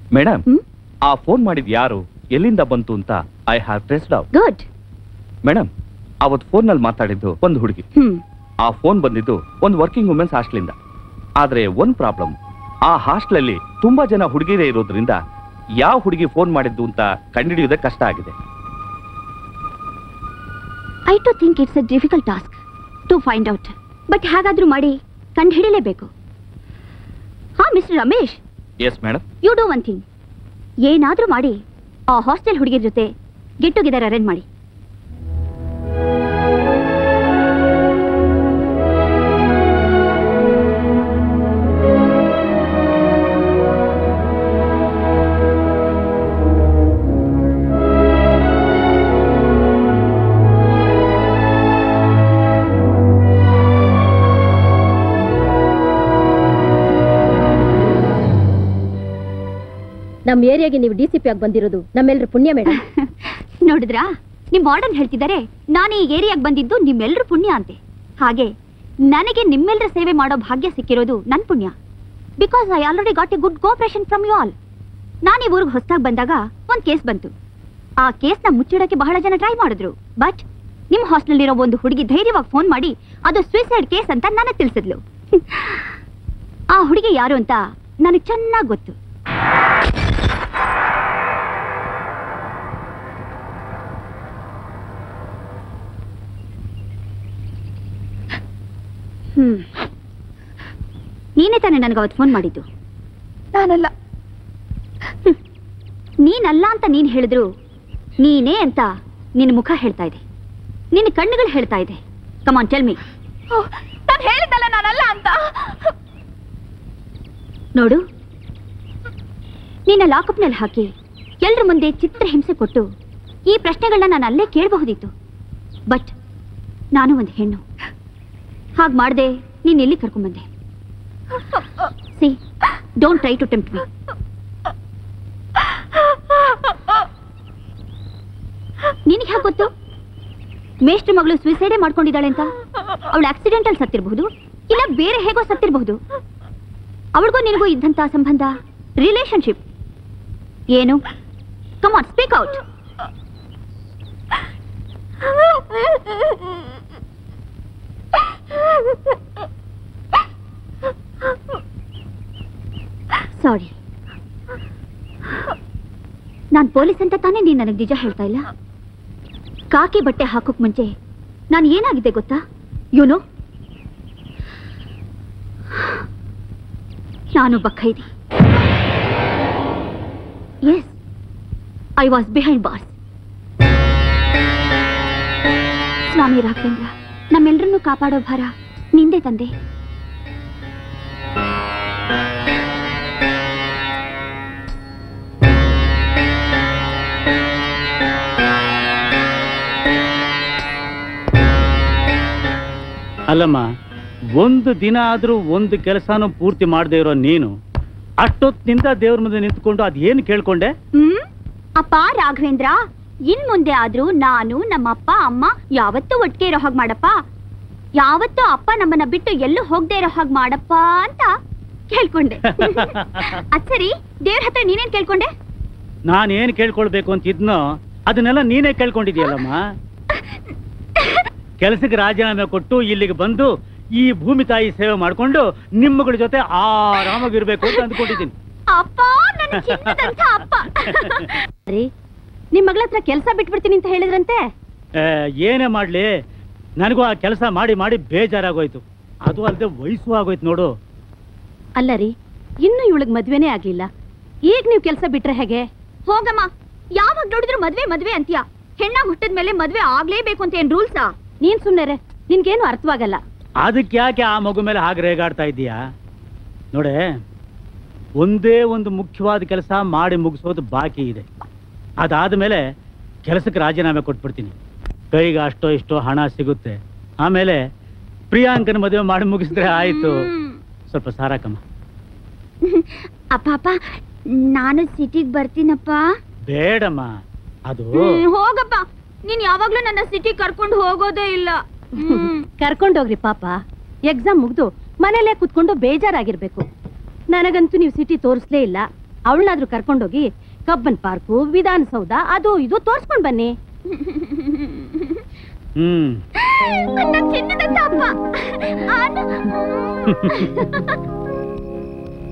Madam ಹ್ಮ್ ಆ phone ಮಾಡಿದ್ ಯಾರು ಎಲ್ಲಿಂದ ಬಂತು ಅಂತ I have traced out good madam ಅವತ್ ಫೋನ್ ನಲ್ಲಿ ಮಾತಾಡಿದ್ದು ಒಂದು ಹುಡುಗಿ ಹ್ಮ್ ಆ ಫೋನ್ ಬಂದಿದ್ದು ಒಂದು ವರ್ಕಿಂಗ್ ವುಮೆನ್ಸ್ ಹಾಸ್ಟೆಲಿಂದ ಆದ್ರೆ ಒಂದ್ ಪ್ರಾಬ್ಲಮ್ ಆ ಹಾಸ್ಟೆಲಲ್ಲಿ ತುಂಬಾ ಜನ ಹುಡುಗಿರೇ ಇರೋದ್ರಿಂದ ಯಾವ ಹುಡುಗಿ ಫೋನ್ ಮಾಡಿದ್ದು ಅಂತ ಕಂಡುಹಿಡಿಯೋದೇ ಕಷ್ಟ ಆಗಿದೆ I too think it's a difficult task to find out but ಹೇಗಾದ್ರೂ ಮಾಡಿ ಕಂಡು ಹಿಡಿಲೇಬೇಕು ಹಾ mister Ramesh yes madam you do one thing ಏನಾದ್ರೂ ಮಾಡಿ ಆ ಹಾಸ್ಟೆಲ್ ಹುಡುಗಿರ ಜೊತೆ ಗೆಟ್ ಟುಗೆದರ್ ಅರೇಂಜ್ ಮಾಡಿ ನಮ್ಮ ಏರಿಯಾಗೆ ನೀವು ಡಿ ಸಿ ಪಿ ಆಗಿ ಬಂದಿರೋದು ನಮ್ಮೆಲ್ಲರ ಪುಣ್ಯ ಮೇಡಮ್ ನೋಡಿದ್ರಾ ನಿಮ್ ವಾರ್ಡನ್ ಹೇಳ್ತಿದ್ದಾರೆ ನಾನು ಈ ಏರಿಯಾಗೆ ಬಂದಿದ್ದು ನಿಮ್ಮೆಲ್ಲರ ಪುಣ್ಯ ಅಂತೆ ಹಾಗೆ ನನಗೆ ನಿಮ್ಮೆಲ್ಲರ ಸೇವೆ ಮಾಡೋ ಭಾಗ್ಯ ಸಿಕ್ಕಿರೋದು ನನ್ ಪುಣ್ಯ because I already got a good cooperation from you all ನಾನು ಈ ಊರಿಗೆ ಹೊಸದಾಗಿ ಬಂದಾಗ ಒಂದು ಕೇಸ್ ಬಂತು ಆ ಕೇಸ್ನ ಮುಚ್ಚಿಡಕ್ಕೆ ಬಹಳ ಜನ ಟ್ರೈ ಮಾಡಿದ್ರು ಬಟ್ ನಿಮ್ಮ ಹಾಸ್ಟೆಲ್ನಲ್ಲಿರೋ ಒಂದು ಹುಡುಗಿ ಧೈರ್ಯವಾಗಿ ಫೋನ್ ಮಾಡಿ ಅದು ಸುಯಿಸೈಡ್ ಕೇಸ್ ಅಂತ ನನಗೆ ತಿಳಿಸಿದ್ಲು ಆ ಹುಡುಗಿ ಯಾರು ಅಂತ ನನಗೆ ಚೆನ್ನಾಗಿ ಗೊತ್ತು ಹ್ಮ್ ನೀನೇ ತಾನೇ ನನಗೆ ಅವತ್ತು ಫೋನ್ ಮಾಡಿದ್ದು ನಾನಲ್ಲ ನೀನಲ್ಲ ಅಂತ ನೀನ್ ಹೇಳಿದ್ರು ನೀನೇ ಅಂತ ನಿನ್ನ ಮುಖ ಹೇಳ್ತಾ ಇದೆ ನಿನ್ನ ಕಣ್ಣುಗಳು ಹೇಳ್ತಾ ಇದೆ ಕಮಾನ್ ಟೆಲ್ ಮಿ ನಾನು ಹೇಳಿದ್ದಲ್ಲ ನಾನಲ್ಲ ಅಂತ ನೋಡು ನಿನ್ನ ಲಾಕಪ್ನಲ್ಲಿ ಹಾಕಿ ಎಲ್ರ ಮುಂದೆ ಚಿತ್ರ ಹಿಂಸೆ ಕೊಟ್ಟು ಈ ಪ್ರಶ್ನೆಗಳನ್ನ ನಾನು ಅಲ್ಲೇ ಕೇಳಬಹುದಿತ್ತು ಬಟ್ ನಾನು ಒಂದು ಹೆಣ್ಣು ಹಾಗೆ ಮಾಡದೆ ನೀನು ಎಲ್ಲಿ ಕರ್ಕೊಂಡ್ಬಂದೆ see don't try to tempt me ನಿನಗೆ ಯಾಕೆ ಗೊತ್ತು ಮೇಷ್ಟ್ರ ಮಗಳು ಸುಯಿಸೈಡೇ ಮಾಡ್ಕೊಂಡಿದ್ದಾಳೆ ಅಂತ ಅವಳು ಆಕ್ಸಿಡೆಂಟ್ ಅಲ್ಲಿ ಸತ್ತಿರಬಹುದು ಇಲ್ಲ ಬೇರೆ ಹೇಗೋ ಸತ್ತಿರಬಹುದು ಅವಳಿಗೂ ನಿನಗೂ ಇದ್ದಂತ ಸಂಬಂಧ ರಿಲೇಶನ್ಶಿಪ್ ಏನು ಕಮಾನ್ ಸ್ಪೀಕ್ ಔಟ್ ಸಾರಿ ನಾನು ಪೊಲೀಸ್ ಅಂತ ತಾನೇ ನೀನು ನನಗೆ ನಿಜ ಹೇಳ್ತಾ ಇಲ್ಲ ಕಾಕಿ ಬಟ್ಟೆ ಹಾಕೋಕ್ ಮುಂಚೆ ನಾನು ಏನಾಗಿದೆ ಗೊತ್ತಾ ಯುನೋ ನಾನೊಬ್ಬ ಖೈದಿ yes I was behind bars Swami Raghavendra ನಮ್ಮೆಲ್ಲರನ್ನೂ ಕಾಪಾಡೋ ಭಾರ ನಿಂದೆ ತಂದೆ ಅಲ್ಲಮ್ಮ ಒಂದು ದಿನ ಆದ್ರೂ ಒಂದು ಕೆಲಸನೂ ಪೂರ್ತಿ ಮಾಡದೇ ಇರೋ ನೀನು ಅಷ್ಟೊತ್ತಿನಿಂದ ದೇವ್ರ ಮುಂದೆ ನಿಂತ್ಕೊಂಡು ಅದೇನು ಕೇಳ್ಕೊಂಡೆ ಹ್ಮ್ ಅಪ್ಪ ರಾಘವೇಂದ್ರ ಇನ್ ಮುಂದೆ ಆದ್ರೂ ನಾನು ನಮ್ಮಪ್ಪ ಅಮ್ಮ ಯಾವತ್ತೂ ಒಟ್ಟಿಗೆ ಇರೋ ಹಾಗೆ ಮಾಡಪ್ಪ ಯಾವತ್ತೂ ಅಪ್ಪ ನಮ್ಮನ್ನ ಬಿಟ್ಟು ಎಲ್ಲೂ ಹೋಗದೆ ಇರೋ ಹಾಗೆ ಮಾಡಪ್ಪ ಅಂತ ಕೇಳ್ಕೊಂಡೆ ಅದ್ ಸರಿ ದೇವ್ರ ಹತ್ರ ನೀನೇನ್ ಕೇಳ್ಕೊಂಡೆ ನಾನೇನು ಕೇಳ್ಕೊಳ್ಬೇಕು ಅಂತ ಇದ್ನೋ ಅದನ್ನೆಲ್ಲ ನೀನೇ ಕೇಳ್ಕೊಂಡಿದ್ಯಲ್ಲಮ್ಮ ಕೆಲಸಕ್ಕೆ ರಾಜೀನಾಮೆ ಕೊಟ್ಟು ಇಲ್ಲಿಗೆ ಬಂದು ಈ ಭೂಮಿ ತಾಯಿ ಸೇವೆ ಮಾಡ್ಕೊಂಡು ನಿಮ್ಮಗಳ ಜೊತೆ ಆರಾಮಾಗಿರ್ಬೇಕು ಅಂತ ಅಂದ್ಕೊಂಡಿದ್ದೀನಿ ಅಪ್ಪ ನನ್ನ ಚಿನ್ನದಂಥ ಅಪ್ಪ ರೀ ನಿಮ್ ಮಗಳ ಹತ್ರ ಕೆಲಸ ಬಿಟ್ಬಿಡ್ತೀನಿ ಅಂತ ಹೇಳಿದ್ರಂತೆ ಆ, ಏನೇ ಮಾಡ್ಲಿ ನನಗೂ ಆ ಕೆಲಸ ಮಾಡಿ ಮಾಡಿ ಬೇಜಾರಾಗೋಯ್ತು ಅದು ಅಲ್ಲದೆ ವಯಸ್ಸು ಆಗೋಯ್ತು ನೋಡು ಅಲ್ಲ ರೀ ಇನ್ನೂ ಇವಳಿಗೆ ಮದ್ವೆನೇ ಆಗ್ಲಿಲ್ಲ ಈಗ ನೀವು ಕೆಲಸ ಬಿಟ್ರೆ ಹೇಗೆ ಹೋಗಮ್ಮ ಯಾವಾಗ ನೋಡಿದ್ರು ಮದ್ವೆ ಮದ್ವೆ ಅಂತೀಯ ಹೆಣ್ಣಾಗ್ ಹುಟ್ಟಿದ ಮೇಲೆ ಮದ್ವೆ ಆಗ್ಲೇಬೇಕು ಅಂತ ಏನ್ ರೂಲ್ಸಾ ನೀನ್ ಸುಮ್ನೆ ನಿನ್ಗೇನು ಅರ್ಥವಾಗಲ್ಲ ಅದಕ್ಕೆ ಯಾಕೆ ಆ ಮಗು ಮೇಲೆ ಹಾಗೆ ರೇಗಾಡ್ತಾ ಇದ್ದೀಯಾ ನೋಡೆ ಒಂದೇ ಒಂದು ಮುಖ್ಯವಾದ ಕೆಲಸ ಮಾಡಿ ಮುಗಿಸೋದು ಬಾಕಿ ಇದೆ ಅದಾದ ಮೇಲೆ ಕೆಲಸಕ್ಕೆ ರಾಜೀನಾಮೆ ಕೊಟ್ಬಿಡ್ತೀನಿ ಕೈಗೆ ಅಷ್ಟೋ ಇಷ್ಟೋ ಹಣ ಸಿಗುತ್ತೆ ಆಮೇಲೆ ಪ್ರಿಯಾಂಕನ ಮದುವೆ ಮಾಡಿ ಮುಗಿಸಿದ್ರೆ ಆಯ್ತು ಸ್ವಲ್ಪ ಸಾರಾಕಮ್ಮ ಅಪ್ಪ ಅಪ್ಪ ನಾನು ಸಿಟಿಗ್ ಬರ್ತೀನಪ್ಪ ಬೇಡಮ್ಮ ಅದು ಹ್ಮ್, ಹೋಗಪ್ಪ ನೀನ್ ಯಾವಾಗ್ಲೂ ನನ್ನ ಸಿಟಿ ಕರ್ಕೊಂಡು ಹೋಗೋದೇ ಇಲ್ಲ ಹ್ಮ್. ಕರ್ಕೊಂಡೋಗ್ರಿ ಪಾಪ ಎಕ್ಸಾಮ್ ಮುಗ್ದು ಮನೇಲೆ ಕುತ್ಕೊಂಡು ಬೇಜಾರಾಗಿರ್ಬೇಕು ನನಗಂತೂ ನೀವು ಸಿಟಿ ತೋರಿಸ್ಲೇ ಇಲ್ಲ ಅವಳನ್ನಾದ್ರೂ ಕರ್ಕೊಂಡೋಗಿ ಕಬ್ಬನ್ ಪಾರ್ಕು ವಿಧಾನಸೌಧ ಅದು ಇದು ತೋರ್ಸ್ಕೊಂಡ್ ಬನ್ನಿ ಹ್ಮ್ ನನ್ನ ಚಿನ್ನದಂತ ಅಪ್ಪ ಆನ-